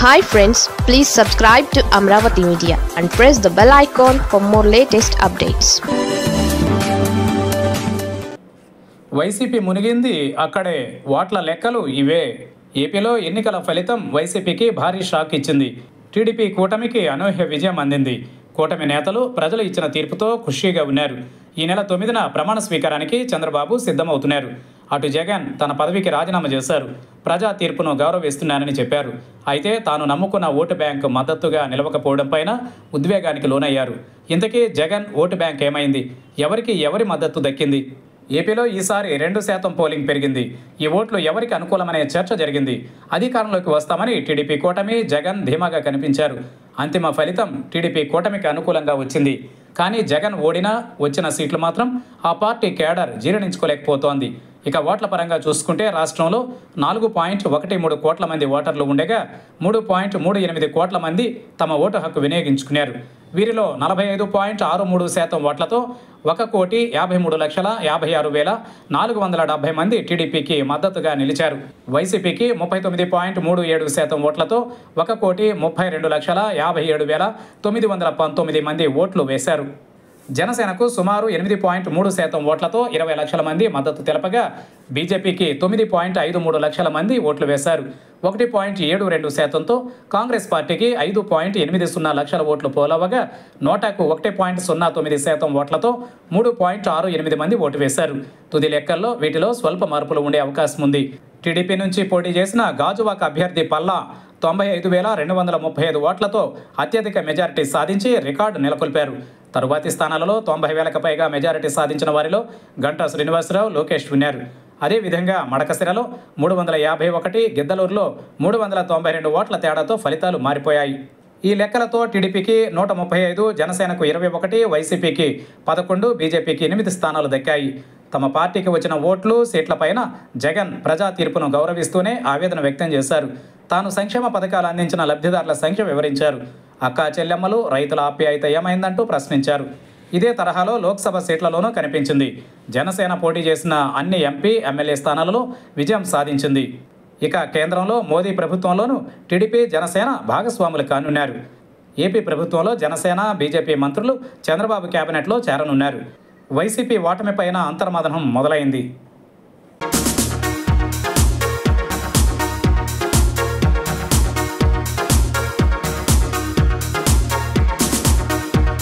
hi friends please subscribe to Amaravati media and press the bell icon for more latest updates YCP మునిగింది అక్కడే ఓట్ల లెక్కలు ఇవే ఏపీలో ఎన్నికల ఫలితం వైసీపీకి భారీ షాక్ ఇచ్చింది టీడీపీ కూటమికి అనూహ్య విజయం అందింది కూటమి నేతలు ప్రజలు ఇచ్చిన తీర్పుతో ఖుషీగా ఉన్నారు ఈ నెల తొమ్మిదిన ప్రమాణ స్వీకారానికి చంద్రబాబు సిద్ధమవుతున్నారు అటు జగన్ తన పదవికి రాజీనామా చేశారు ప్రజా తీర్పును గౌరవిస్తున్నానని చెప్పారు అయితే తాను నమ్ముకున్న ఓటు బ్యాంకు మద్దతుగా నిలవకపోవడం పైన ఉద్వేగానికి లోనయ్యారు ఇంతకీ జగన్ ఓటు బ్యాంక్ ఏమైంది ఎవరికి ఎవరి మద్దతు దక్కింది ఏపీలో ఈసారి రెండు శాతం పోలింగ్ పెరిగింది ఈ ఓట్లు ఎవరికి అనుకూలమనే చర్చ జరిగింది అధికారంలోకి వస్తామని టీడీపీ కూటమి జగన్ ధీమాగా కనిపించారు అంతిమ ఫలితం టీడీపీ కూటమికి అనుకూలంగా వచ్చింది కానీ జగన్ ఓడినా వచ్చిన సీట్లు మాత్రం ఆ పార్టీ కేడర్ జీర్ణించుకోలేకపోతోంది ఇక ఓట్ల పరంగా చూసుకుంటే రాష్ట్రంలో నాలుగు పాయింట్ ఒకటి మూడు కోట్ల మంది ఓటర్లు ఉండగా మూడు పాయింట్ మూడు ఎనిమిది కోట్ల మంది తమ ఓటు హక్కు వినియోగించుకున్నారు వీరిలో నలభై ఐదు పాయింట్ ఆరు మూడు శాతం ఓట్లతో ఒక కోటి యాభై మూడు లక్షల యాభై ఆరు వేల నాలుగు వందల డెబ్బై మంది టీడీపీకి మద్దతుగా నిలిచారు వైసీపీకి ముప్పై తొమ్మిది పాయింట్ మూడు ఏడు శాతం ఓట్లతో ఒక కోటి ముప్పై రెండు లక్షల యాభై ఏడు వేల తొమ్మిది వందల పంతొమ్మిది మంది ఓట్లు వేశారు జనసేనకు సుమారు ఎనిమిది పాయింట్ మూడు శాతం ఓట్లతో ఇరవై లక్షల మంది మద్దతు తెలపగా బీజేపీకి తొమ్మిది పాయింట్ ఐదు మూడు లక్షల మంది ఓట్లు వేశారు ఒకటి పాయింట్ ఏడు రెండు శాతంతో కాంగ్రెస్ పార్టీకి ఐదు పాయింట్ ఎనిమిది సున్నా లక్షల ఓట్లు పోలవగా నోటాకు ఒకటి పాయింట్ సున్నా తొమ్మిది శాతం ఓట్లతో మూడు పాయింట్ ఆరు ఎనిమిది మంది ఓటు వేశారు తుది లెక్కల్లో వీటిలో స్వల్ప మార్పులు ఉండే అవకాశం ఉంది టీడీపీ నుంచి పోటీ చేసిన గాజువాక అభ్యర్థి పల్లా తొంభై ఐదు వేల రెండు వందల ముప్పై ఐదు ఓట్లతో అత్యధిక మెజారిటీ సాధించి రికార్డు నెలకొల్పారు తరువాతి స్థానాలలో తొంభై వేలకు పైగా మెజారిటీ సాధించిన వారిలో గంటా శ్రీనివాసరావు లోకేష్ ఉన్నారు అదేవిధంగా మడకసిరలో మూడు వందల యాభై ఒకటి గిద్దలూరులో మూడు వందల తొంభై రెండు ఓట్ల తేడాతో ఫలితాలు మారిపోయాయి ఈ లెక్కలతో టీడీపీకి నూట ముప్పై ఐదు జనసేనకు ఇరవై ఒకటి వైసీపీకి పదకొండు బీజేపీకి ఎనిమిది స్థానాలు దక్కాయి తమ పార్టీకి వచ్చిన ఓట్లు సీట్లపైన జగన్ ప్రజా తీర్పును గౌరవిస్తూనే ఆవేదన వ్యక్తం చేశారు తాను సంక్షేమ పథకాలు అందించిన లబ్ధిదారుల సంఖ్య వివరించారు అక్కా చెల్లెమ్మలు రైతుల ఆప్యాయత ఏమైందంటూ ప్రశ్నించారు ఇదే తరహాలో లోక్సభ సీట్లలోనూ కనిపించింది జనసేన పోటీ చేసిన అన్ని ఎంపీ ఎమ్మెల్యే స్థానాలలో విజయం సాధించింది ఇక కేంద్రంలో మోదీ ప్రభుత్వంలోనూ టీడీపీ జనసేన భాగస్వాములు కానున్నారు ఏపీ ప్రభుత్వంలో జనసేన బీజేపీ మంత్రులు చంద్రబాబు కేబినెట్లో చేరనున్నారు వైసీపీ ఓటమిపైన అంతర్మదనం మొదలైంది